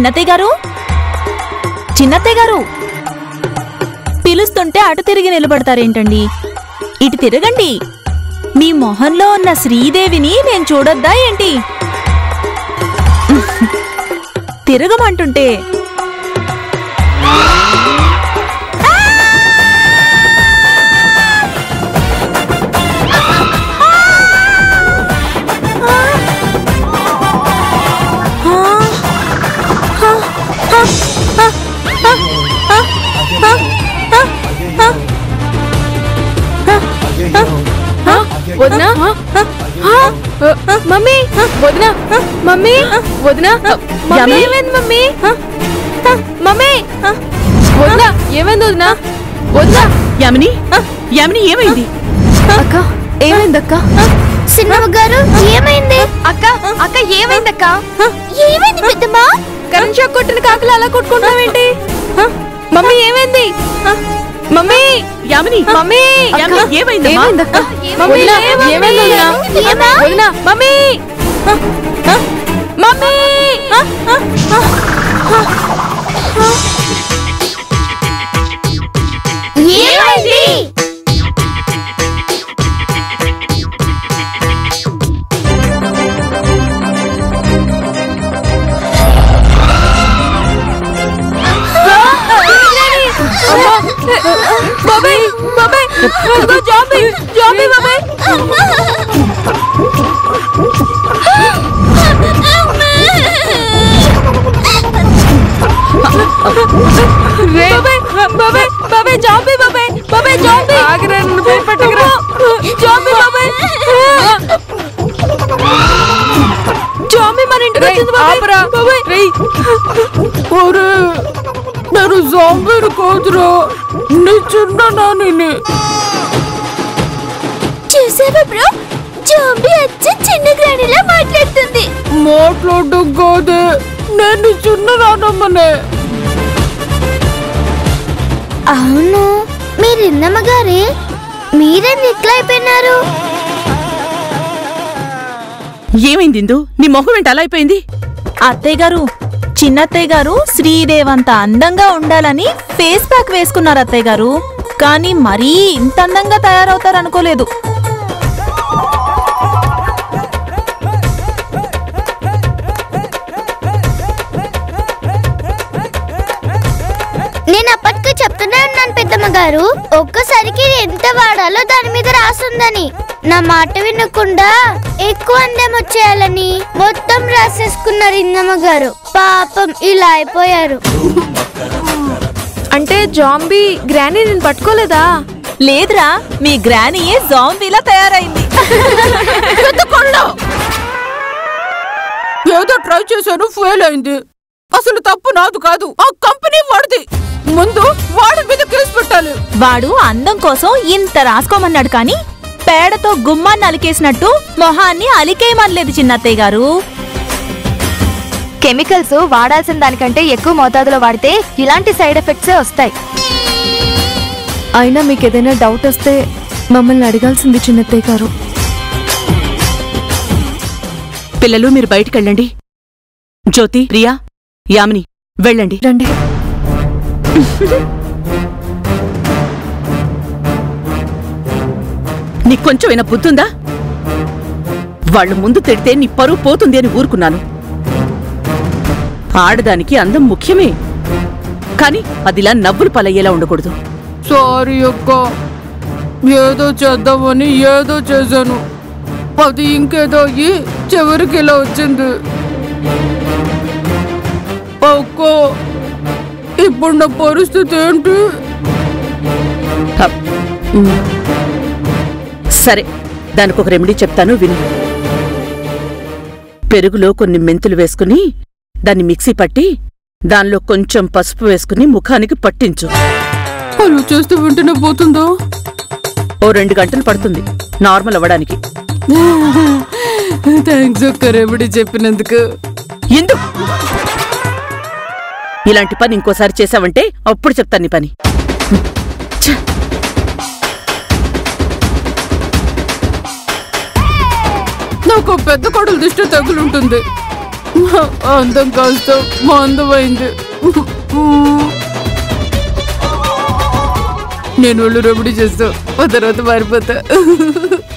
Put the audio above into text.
చిన్నత్తయ్య గారు చిన్నత్తయ్య గారు పిలుస్తుంటే అటు తిరిగి నిలబడతారేంటండి ఇటు తిరగండి మీ మొహంలో ఉన్న శ్రీదేవిని నేను చూడొద్దా ఏంటి తిరగమంటుంటే వదినా మమ్మీ వదినా మమ్మీ వదినా మమ్మీ యమ్మి? ఏమైంది మమ్మీ మమ్మీ వదినా ఏమైంది వదినా వదినా యామిని యామిని ఏమైంది అక్క ఏమైంది అక్క సిన్నమ్మ గారు ఏమైంది అక్క అక్క ఏమైంది అక్క ఏమైంది పెద్దమ్మా కరెంట్ షాక్ కొట్టిన కాకులు అలా కొట్టుకుంటావేంటి మమ్మీ ఏమైంది మమ్మీ యామిని మమ్మీ యామిని, ఏమైందమ్మా? ఏమైందక్క మమ్మీ ఏమైంది వదినా ఏమా? వదినా మమ్మీ మమ్మీ ఏమైంది బాబాయ్ బాబాయ్ అదిగో జాంబీ జాంబీ బాబాయ్ రే బాబాయ్ బాబాయ్ బాబాయ్ జాంబీ బాబాయ్ బాబాయ్ జాంబీ ఆగరా నన్ను భయపెట్టకరా జాంబీ బాబాయ్ జాంబీ మన ఇంటికి వచ్చింది బాబాయ్ బాబాయ్ రేయ్ ఒరే నేను జాంబీని కాదురా నీ చిన్న నాని చూసావా బ్రో జాంబీ వచ్చి చిన్న గ్రాణిలా మాట్లాడుతుంది మాట్లాడడం కాదే నేను చిన్న నానమ్మనే అవును మీరు ఇందమ్మ గారే మీరేం ఇట్లా అయిపోయినారు ఏమైంది ఇందు నీ మొహం ఏంటి అలా అయిపోయింది అత్తయ్య గారు చిన్నత్తయ్య గారు శ్రీదేవ్ అంత అందంగా ఉండాలని ఫేస్ ప్యాక్ వేసుకున్నారు అత్తయ్య గారు కానీ మరీ ఇంత అందంగా తయారవుతారు అనుకోలేదు నేను అప్పటికి చెప్తూనే ఉన్నాను పెద్దమ్మ గారు ఒక్కసారికి ఎంత వాడాలో దాని మీద రాసుందని నా మాట వినకుండా ఎక్కువ అందం వచ్చేయాలని మొత్తం రాసేసుకున్నారు ఇందమ్మ గారు పాపం ఇలా అయిపోయారు అంటే జాంబీ గ్రానీ నేను పట్టుకోలేదా లేదురా మీ గ్రానీయే జాంబీలా తయారైంది ఏదో ట్రై చేశాను ఫెయిల్ అయింది అసలు తప్పు నాది కాదు ఆ కంపెనీ వాడిది ముందు వాడి మీద కేసు పెట్టాలి వాడు అందం కోసం ఇంత రాసుకోమన్నాడు కానీ పేడతో గుమ్మాన్ని అలికేసినట్టు మొహాన్ని అలికేయమనలేదు చిన్నత్తయ్య గారు కెమికల్స్ వాడాల్సిన దానికంటే ఎక్కువ మోతాదులో వాడితే ఇలాంటి సైడ్ ఎఫెక్ట్సే వస్తాయి అయినా మీకు ఏదైనా డౌట్ వస్తే మమ్మల్ని అడగాల్సింది చిన్నత్తయ్య గారు పిల్లలు మీరు బయటికి వెళ్ళండి జ్యోతి ప్రియా యామిని వెళ్ళండి రండి నీకు కొంచెం అయినా బుద్ధుందా వాళ్ళు ముందు తిడితే నీ పరువు పోతుంది అని ఊరుకున్నాను ఆడదానికి అందం ముఖ్యమే కానీ అదిలా నవ్వులు పలయ్యేలా ఉండకూడదు సారీ అక్క ఏదో చేద్దామని ఏదో చేశాను అది ఇంకేదో అయ్యి చివరికి ఇలా వచ్చింది అక్క ఇప్పుడు నా పరిస్థితి ఏంటి హప్. ఉమ్. సరే దానికి ఒక రెమెడీ చెప్తాను విను పెరుగులో కొన్ని మెంతులు వేసుకుని దాన్ని మిక్సీ పట్టి దానిలో కొంచెం పసుపు వేసుకుని ముఖానికి పట్టించు అలా చేస్తే వెంటనే పోతుందా ఓ రెండు గంటలు పడుతుంది నార్మల్ అవ్వడానికి థ్యాంక్స్ అక్క రెమెడీ చెప్పినందుకు ఎందుకు ఇలాంటి పని ఇంకోసారి చేసావంటే అప్పుడు చెప్తాను నీ పని ఛ! నాకు ఆ పెద్ద కొడలు దిష్టి తగులుంటుంది అందం కాస్త మందమైంది నేను వాళ్ళు రెమెడీ చేస్తా ఆ తర్వాత మారిపోతా